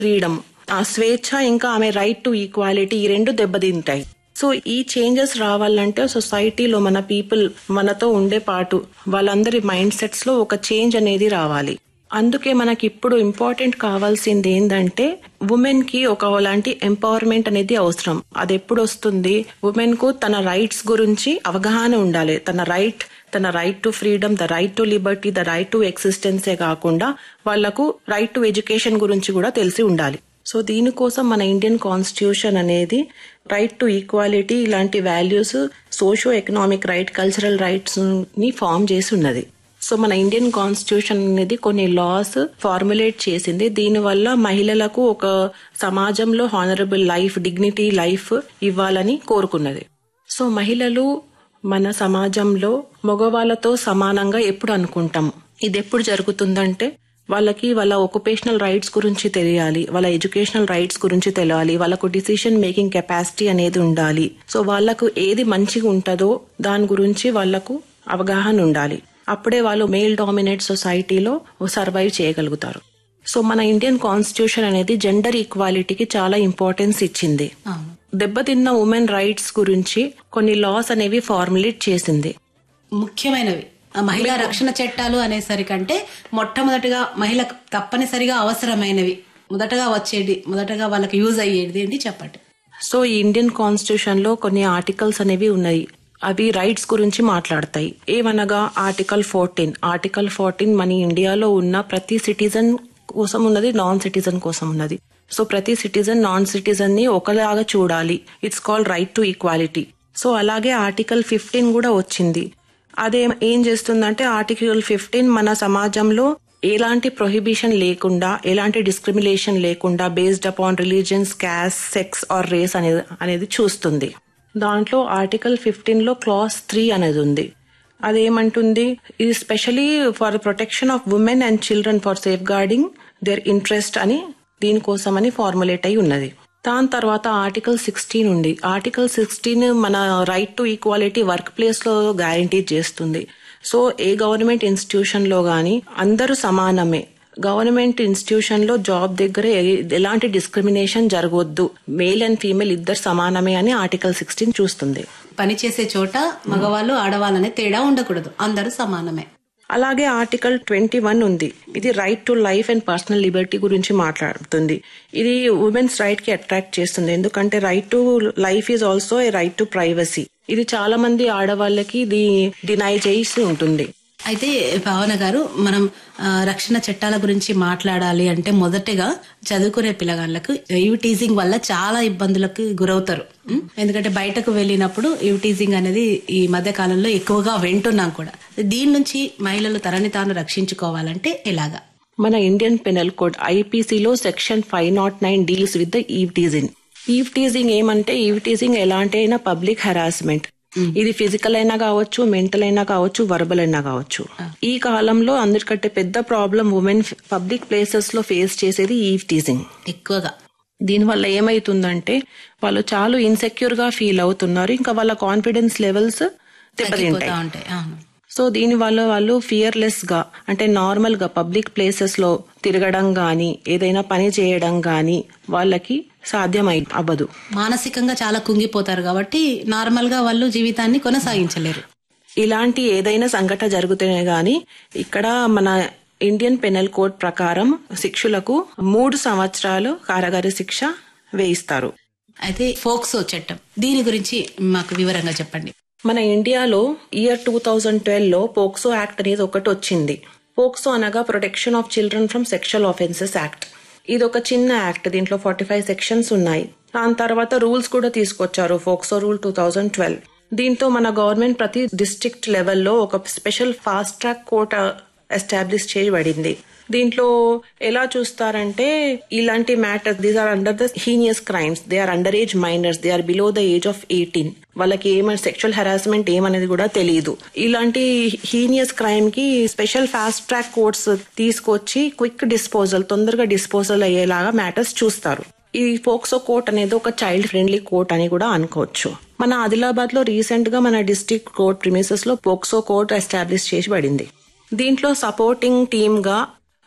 Freedom ఆ స్వేచ్ఛ ఇంకా ఆమె రైట్ టు ఈక్వాలిటీ ఈ రెండు దెబ్బతింటాయి సో ఈ చేంజెస్ రావాలంటే సొసైటీలో మన పీపుల్ మనతో ఉండే పాటు వాళ్ళందరి మైండ్ సెట్స్ లో ఒక చేంజ్ అనేది రావాలి అందుకే మనకి ఇప్పుడు ఇంపార్టెంట్ కావాల్సింది ఏంటంటే ఉమెన్ కి ఒక లాంటి ఎంపవర్మెంట్ అనేది అవసరం అది ఎప్పుడు వస్తుంది ఉమెన్ కు తన రైట్స్ గురించి అవగాహన ఉండాలి తన రైట్ తన right to freedom the right to liberty the right to ఎగ్జిస్టెన్సే కాకుండా వాళ్లకు రైట్ టు ఎడ్యుకేషన్ గురించి కూడా తెలిసి ఉండాలి సో దీనికోసం మన ఇండియన్ కాన్స్టిట్యూషన్ అనేది రైట్ టు ఈక్వాలిటీ ఇలాంటి values socio economic right cultural rights ని ఫామ్ చేసి ఉన్నది సో మన ఇండియన్ కాన్స్టిట్యూషన్ అనేది కొన్ని లాస్ ఫార్ములేట్ చేసింది దీనివల్ల మహిళలకు ఒక సమాజంలో హానరబుల్ లైఫ్ డిగ్నిటీ లైఫ్ ఇవ్వాలని కోరుకున్నది సో మహిళలు మన సమాజంలో మగవాళ్ళతో సమానంగా ఎప్పుడు అనుకుంటాం ఇది ఎప్పుడు జరుగుతుందంటే వాళ్ళకి వాళ్ళ ఒక్యుపేషనల్ రైట్స్ గురించి తెలియాలి వాళ్ళ ఎడ్యుకేషనల్ రైట్స్ గురించి తెలియాలి వాళ్ళకు డిసిషన్ మేకింగ్ కెపాసిటీ అనేది ఉండాలి సో వాళ్ళకు ఏది మంచిగా ఉంటుందో దాని గురించి వాళ్ళకు అవగాహన ఉండాలి అప్పుడే వాళ్ళు మేల్ డామినేట్ సొసైటీలో సర్వైవ్ చేయగలుగుతారు సో మన ఇండియన్ కాన్స్టిట్యూషన్ అనేది జెండర్ ఈక్వాలిటీకి చాలా ఇంపార్టెన్స్ ఇచ్చింది అవును దెబ్బతిన్న ఉమెన్ రైట్స్ గురించి కొన్ని లాస్ అనేవి ఫార్ములేట్ చేసింది ముఖ్యమైనవి ఆ మహిళా రక్షణ చట్టాలు అనేసరికంటే మొట్టమొదటిగా మహిళకు తప్పనిసరిగా అవసరమైనవి మొదటగా వచ్చేది మొదటగా వాళ్ళకి యూజ్ అయ్యేది ఏంటి చెప్పండి సో ఈ ఇండియన్ కాన్స్టిట్యూషన్ లో కొన్ని ఆర్టికల్స్ అనేవి ఉన్నాయి అవి రైట్స్ గురించి మాట్లాడతాయి ఏమనగా ఆర్టికల్ ఫోర్టీన్ ఆర్టికల్ ఫోర్టీన్ మన ఇండియాలో ఉన్న ప్రతి సిటిజన్ కోసం ఉన్నది నాన్ సిటిజన్ కోసం ఉన్నది సో ప్రతి సిటిజన్ నాన్ సిటిజన్ ని ఒకలాగా చూడాలి it's called right to equality so అలాగే ఆర్టికల్ ఫిఫ్టీన్ కూడా వచ్చింది అదే ఏం చేస్తుందంటే ఆర్టికల్ ఫిఫ్టీన్ మన సమాజంలో ఎలాంటి ప్రొహిబిషన్ లేకుండా ఎలాంటి డిస్క్రిమినేషన్ లేకుండా based upon religions caste sex or race అనేది అనేది చూస్తుంది దాంట్లో ఆర్టికల్ ఫిఫ్టీన్ లో క్లాస్ త్రీ అనేది ఉంది అదేమంటుంది ఇది specially for protection of women and children for safeguarding their interest అని దీనికోసమని ఫార్ములేట్ అయి ఉన్నది దాని తర్వాత ఆర్టికల్ సిక్స్టీన్ ఉంది ఆర్టికల్ సిక్స్టీన్ మన right to equality workplace లో గ్యారంటీ చేస్తుంది సో ఏ గవర్నమెంట్ ఇన్స్టిట్యూషన్ లో గాని అందరూ సమానమే గవర్నమెంట్ ఇన్స్టిట్యూషన్ లో జాబ్ దగ్గర ఏ- ఎలాంటి డిస్క్రిమినేషన్ జరగవద్దు మేల్ అండ్ ఫీమేల్ ఇద్దరు సమానమే అని ఆర్టికల్ సిక్స్టీన్ చూస్తుంది పనిచేసే చోట మగవాళ్ళు ఆడవాళ్ళనే తేడా ఉండకూడదు అందరూ సమానమే అలాగే ఆర్టికల్ ట్వంటీ వన్ ఉంది ఇది right to life and personal liberty గురించి మాట్లాడుతుంది ఇది ఉమెన్స్ రైట్ కి అట్రాక్ట్ చేస్తుంది ఎందుకంటే right to life is also a right to privacy ఇది చాలా మంది ఆడవాళ్ళకి ఇది డినై చేసి ఉంటుంది అయితే భావన గారు మనం ఆ, రక్షణ చట్టాల గురించి మాట్లాడాలి అంటే మొదటగా చదువుకునే పిల్లగాళ్ళకు ఇవి టీజింగ్ వల్ల చాలా ఇబ్బందులకు గురవుతారు ఉం? ఎందుకంటే బయటకు వెళ్ళినప్పుడు ఇవి టీజింగ్ అనేది ఈ మధ్య కాలంలో ఎక్కువగా వింటున్నాం కూడా దీని నుంచి మహిళలు తనని తాను రక్షించుకోవాలంటే ఎలాగా మన ఇండియన్ పెనల్ కోడ్ ఐపీసీలో section five nought nine deals with the eve teasing eve teasing ఏమంటే ఈవ్ టీజింగ్ ఎలాంటి అయినా పబ్లిక్ హెరాస్మెంట్ ఇది ఫిజికల్ అయినా కావచ్చు మెంటల్ అయినా కావచ్చు వర్బల్ అయినా కావచ్చు ఈ కాలంలో అందరికంటే పెద్ద ప్రాబ్లం ఉమెన్ పబ్లిక్ ప్లేసెస్ లో ఫేస్ చేసేది ఈవ్ టీజింగ్ ఎక్కువగా దీనివల్ల ఏమైతుందంటే వాళ్ళు చాలా ఇన్సెక్యూర్ గా ఫీల్ అవుతున్నారు ఇంకా వాళ్ళ కాన్ఫిడెన్స్ లెవెల్స్ దెబ్బతింటాయి తగ్గిపోతా ఉంటాయి అవును సో దీని వల్ల వాళ్ళు ఫియర్లెస్ గా అంటే నార్మల్ గా పబ్లిక్ ప్లేసెస్ లో తిరగడం గాని ఏదైనా పని చేయడం గాని వాళ్ళకి సాధ్యమై అవ్వదు మానసికంగా చాలా కుంగిపోతారు కాబట్టి నార్మల్ గా వాళ్ళు జీవితాన్ని కొనసాగించలేరు ఇలాంటి ఏదైనా సంఘటన జరుగుతూనే గాని ఇక్కడ మన ఇండియన్ పెనల్ కోడ్ ప్రకారం శిక్షులకు మూడు సంవత్సరాలు కారాగార శిక్ష వేయిస్తారు అయితే ఫోక్సో చట్టం దీని గురించి మాకు వివరంగా చెప్పండి మన ఇండియాలో ఇయర్ టూ థౌజండ్ ట్వెల్వ్ లో పోక్సో యాక్ట్ అనేది ఒకటి వచ్చింది పోక్సో అనగా protection of children from sexual offences act ఇది ఒక చిన్న యాక్ట్ దీంట్లో ఫార్టీ ఫైవ్ సెక్షన్స్ ఉన్నాయి దాని తర్వాత రూల్స్ కూడా తీసుకొచ్చారు POCSO rule two thousand twelve దీంతో మన గవర్నమెంట్ ప్రతి డిస్ట్రిక్ట్ లెవెల్లో ఒక special fast track court establish చేయబడింది దీంట్లో ఎలా చూస్తారంటే ఇలాంటి matter these are under the heinous crimes they are under age minors they are below the age of eighteen వాళ్ళకి ఏమైనా సెక్షువల్ హెరాస్మెంట్ ఏమనేది కూడా తెలియదు ఇలాంటి హీనియస్ క్రైమ్ కి స్పెషల్ ఫాస్ట్ ట్రాక్ కోర్ట్స్ తీసుకొచ్చి క్విక్ డిస్పోజల్ తొందరగా డిస్పోజల్ అయ్యేలాగా మ్యాటర్స్ చూస్తారు ఈ పోక్సో కోర్ట్ అనేది ఒక చైల్డ్ ఫ్రెండ్లీ కోర్ట్ అని కూడా అనుకోవచ్చు మన ఆదిలాబాద్ లో రీసెంట్ గా మన డిస్ట్రిక్ట్ కోర్ట్ ప్రిమిసెస్ లో పోక్సో కోర్ట్ ఎస్టాబ్లిష్ చేసి పడింది దీంట్లో సపోర్టింగ్ టీమ్ గా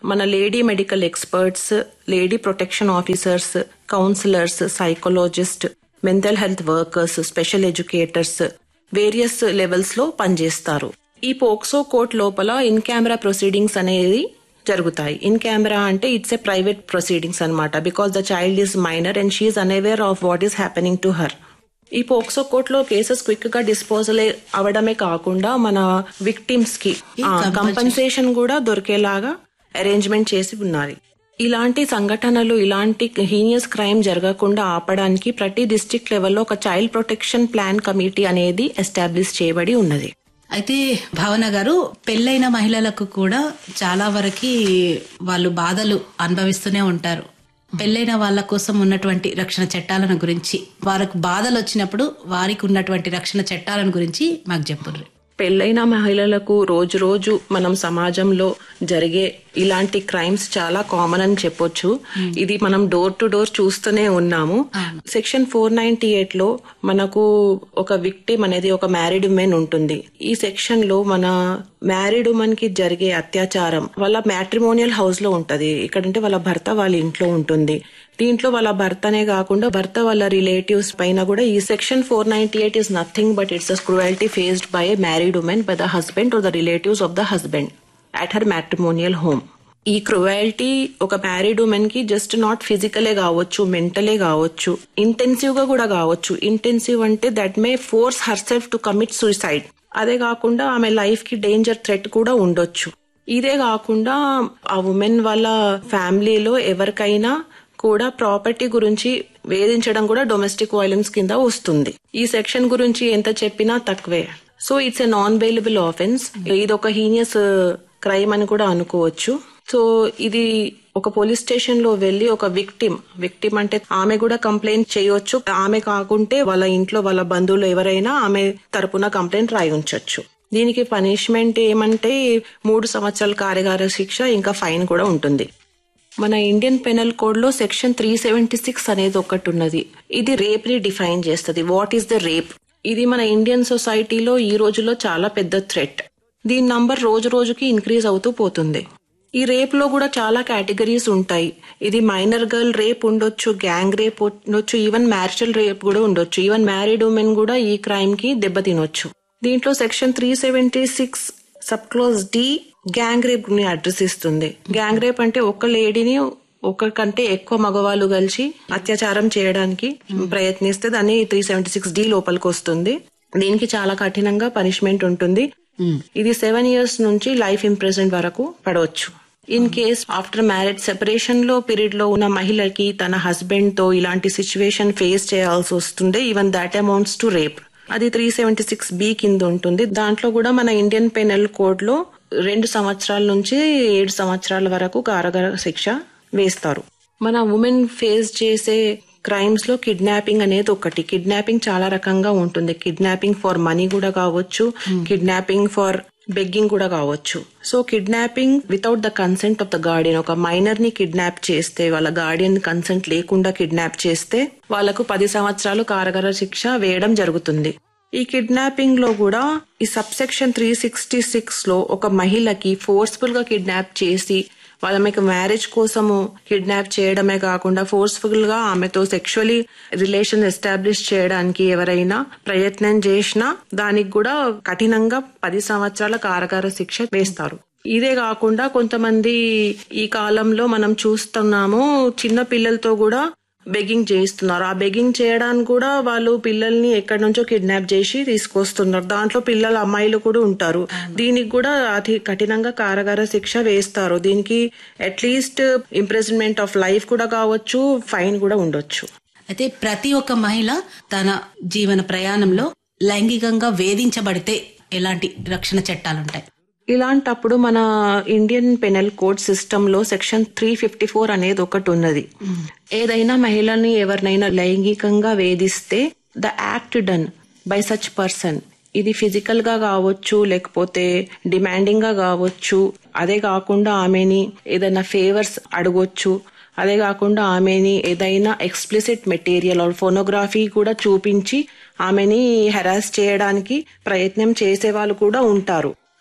మన lady medical experts lady protection officers counsellors psychologist mental health workers special educators various levels లో పనిచేస్తారు ఈ పోక్సో కోర్ట్ లోపల ఇన్ కెమెరా ప్రొసీడింగ్స్ అనేది జరుగుతాయి ఇన్ కెమెరా అంటే ఇట్స్ ఎ ప్రైవేట్ ప్రొసీడింగ్స్ అనమాట because the child is minor and she unaware of what is happening to her ఈ POCSO కోర్టులో కేసెస్ క్విక్ గా డిస్పోజల్ అవడమే కాకుండా మన విక్టిమ్స్ కి కంపన్సేషన్ కూడా దొరికేలాగా అరేంజ్మెంట్ చేసి ఉన్నది ఇలాంటి సంఘటనలు ఇలాంటి హీనియస్ క్రైమ్ జరగకుండా ఆపడానికి ప్రతి డిస్ట్రిక్ట్ లెవెల్లో ఒక చైల్డ్ ప్రొటెక్షన్ ప్లాన్ కమిటీ అనేది ఎస్టాబ్లిష్ చేయబడి ఉన్నది అయితే భావన గారు పెళ్ళైన మహిళలకు కూడా చాలా వరకు వాళ్ళు బాధలు అనుభవిస్తూనే ఉంటారు పెళ్ళైన వాళ్ళ కోసం ఉన్నటువంటి రక్షణ చట్టాలను గురించి వారికి బాధలు వచ్చినప్పుడు వారికి ఉన్నటువంటి రక్షణ చట్టాలను గురించి మాకు చెప్పుర్రి పెళ్ళైన మహిళలకు రోజు రోజు మనం సమాజంలో జరిగే ఇలాంటి క్రైమ్స్ చాలా కామన్ అని చెప్పొచ్చు ఇది మనం డోర్ టు డోర్ చూస్తూనే ఉన్నాము సెక్షన్ ఫోర్ నైన్టీ ఎయిట్ లో మనకు ఒక విక్టిమ్ అనేది ఒక మ్యారీడ్ ఉమెన్ ఉంటుంది ఈ సెక్షన్ లో మన మ్యారీడ్ ఉమెన్ కి జరిగే అత్యాచారం వాళ్ళ మ్యాట్రిమోనియల్ హౌస్ లో ఉంటది ఇక్కడంటే వాళ్ళ భర్త వాళ్ళ ఇంట్లో ఉంటుంది దీంట్లో వాళ్ళ భర్తనే కాకుండా భర్త వాళ్ళ రిలేటివ్స్ పైన కూడా ఈ section four ninety eight is nothing but it's a cruelty faced by a married women by the husband or the relatives of the husband at her matrimonial home ఈ క్రువాలిటీ ఒక మ్యారీడ్ ఉమెన్ కి just not ఫిజికలే కావచ్చు మెంటలే కావచ్చు intensive గా కూడా కావచ్చు ఇంటెన్సివ్ అంటే that may force herself to commit suicide అదే కాకుండా ఆమె లైఫ్ కి డేంజర్ థ్రెట్ కూడా ఉండొచ్చు ఇదే కాకుండా ఆ ఉమెన్ వాళ్ళ ఫ్యామిలీలో ఎవరికైనా కూడా ప్రాపర్టీ గురించి వేధించడం కూడా డొమెస్టిక్ వైలెన్స్ కింద వస్తుంది ఈ సెక్షన్ గురించి ఎంత చెప్పినా తక్కువే so it's a non bailable offence ఇది ఒక హీనియస్ క్రైమ్ అని కూడా అనుకోవచ్చు సో ఇది ఒక పోలీస్ స్టేషన్ లో వెళ్లి ఒక విక్టిమ్ విక్టిమ్ అంటే ఆమె కూడా కంప్లైంట్ చేయొచ్చు ఆమె కాకుంటే వాళ్ళ ఇంట్లో వాళ్ళ బంధువులు ఎవరైనా ఆమె తరపున కంప్లైంట్ రాయి ఉంచొచ్చు దీనికి పనిష్మెంట్ ఏమంటే మూడు సంవత్సరాల కార్యగార శిక్ష ఇంకా ఫైన్ కూడా ఉంటుంది మన ఇండియన్ పెనల్ కోడ్ లో సెక్షన్ త్రీ సెవెంటీ సిక్స్ అనేది ఒకటి ఉన్నది ఇది రేప్ ని డిఫైన్ చేస్తుంది వాట్ ఈస్ ద రేప్ ఇది మన ఇండియన్ సొసైటీలో ఈ రోజులో చాలా పెద్ద థ్రెట్ దీని నంబర్ రోజు రోజుకి ఇంక్రీజ్ అవుతూ పోతుంది ఈ రేప్ లో కూడా చాలా కేటగిరీస్ ఉంటాయి ఇది మైనర్ గర్ల్ రేప్ ఉండొచ్చు గ్యాంగ్ రేప్ ఉండొచ్చు ఈవెన్ మ్యారిటల్ రేప్ కూడా ఉండొచ్చు ఈవెన్ మ్యారీడ్ ఉమెన్ కూడా ఈ క్రైమ్ కి దెబ్బతినొచ్చు దీంట్లో section three seventy six sub clause D gang rape ని అడ్రస్ ఇస్తుంది గ్యాంగ్ రేప్ అంటే ఒక లేడీని ఒక కంటే ఎక్కువ మగవాళ్ళు కలిసి అత్యాచారం చేయడానికి ప్రయత్నిస్తే దాన్ని త్రీ సెవెంటీ సిక్స్ డి లోపలికి వస్తుంది దీనికి చాలా కఠినంగా పనిష్మెంట్ ఉంటుంది ఇది సెవెన్ ఇయర్స్ నుంచి లైఫ్ ఇంప్రెజెంట్ వరకు పడవచ్చు in case after marriage separation లో పీరియడ్ లో ఉన్న మహిళకి తన హస్బెండ్ తో ఇలాంటి సిచ్యువేషన్ ఫేస్ చేయాల్సి వస్తుండే even that amounts to rape అది త్రీ సెవెంటీ సిక్స్ బి కింద ఉంటుంది దాంట్లో కూడా మన ఇండియన్ పెనల్ కోడ్ లో రెండు సంవత్సరాల నుంచి ఏడు సంవత్సరాల వరకు కారాగార శిక్ష వేస్తారు మన ఉమెన్ ఫేస్ చేసే క్రైమ్స్ లో కిడ్నాపింగ్ అనేది ఒకటి కిడ్నాపింగ్ చాలా రకంగా ఉంటుంది కిడ్నాపింగ్ ఫర్ మనీ కూడా కావచ్చు కిడ్నాపింగ్ ఫర్ బెగ్గింగ్ కూడా కావచ్చు so kidnapping without the consent of the guardian ఒక మైనర్ ని కిడ్నాప్ చేస్తే వాళ్ళ గార్డియన్ కన్సెంట్ లేకుండా కిడ్నాప్ చేస్తే వాళ్ళకు పది సంవత్సరాలు కారాగార శిక్ష వేయడం జరుగుతుంది ఈ కిడ్నాపింగ్ లో కూడా ఈ సబ్సెక్షన్ త్రీ సిక్స్టీ సిక్స్ లో ఒక మహిళకి ఫోర్స్ఫుల్ గా కిడ్నాప్ చేసి వాళ్ళ మీకు మ్యారేజ్ కోసము కిడ్నాప్ చేయడమే కాకుండా ఫోర్స్ఫుల్ గా ఆమెతో సెక్షువలీ రిలేషన్ ఎస్టాబ్లిష్ చేయడానికి ఎవరైనా ప్రయత్నం చేసినా దానికి కూడా కఠినంగా పది సంవత్సరాల కారాగార శిక్ష వేస్తారు ఇదే కాకుండా కొంతమంది ఈ కాలంలో మనం చూస్తున్నాము చిన్న పిల్లలతో కూడా బెగ్గింగ్ చేయిస్తున్నారు ఆ బెగ్గింగ్ చేయడానికి కూడా వాళ్ళు పిల్లల్ని ఎక్కడి నుంచో కిడ్నాప్ చేసి తీసుకొస్తున్నారు దాంట్లో పిల్లల అమ్మాయిలు కూడా ఉంటారు దీనికి కూడా అతి కఠినంగా కారాగార శిక్ష వేస్తారు దీనికి అట్లీస్ట్ ఇంప్రెజన్మెంట్ ఆఫ్ లైఫ్ కూడా కావచ్చు ఫైన్ కూడా ఉండొచ్చు అయితే ప్రతి ఒక్క మహిళ తన జీవన ప్రయాణంలో లైంగికంగా వేధించబడితే ఎలాంటి రక్షణ చట్టాలుంటాయి ఇలాంటప్పుడు మన ఇండియన్ పెనల్ కోడ్ సిస్టమ్ లో సెక్షన్ త్రీ ఫిఫ్టీ ఫోర్ అనేది ఒకటి ఉన్నది ఏదైనా మహిళని ఎవరినైనా లైంగికంగా వేధిస్తే the act done by such person ఇది ఫిజికల్ గా కావచ్చు లేకపోతే డిమాండింగ్ గా కావచ్చు అదే కాకుండా ఆమెని ఏదైనా ఫేవర్స్ అడగొచ్చు అదే కాకుండా ఆమెని ఏదైనా ఎక్స్ప్లిసిట్ మెటీరియల్ ఆర్ ఫోనోగ్రఫీ కూడా చూపించి ఆమెని హెరాస్ చేయడానికి ప్రయత్నం చేసే వాళ్ళు కూడా ఉంటారు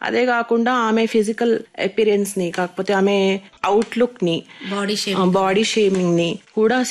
అదే కాకుండా ఆమె ఫిజికల్ అపిరెన్స్ ని కాకపోతే ఆమె అవుట్లుక్ ని బాడీ షేప్ బాడీ షేమింగ్ ని కూడా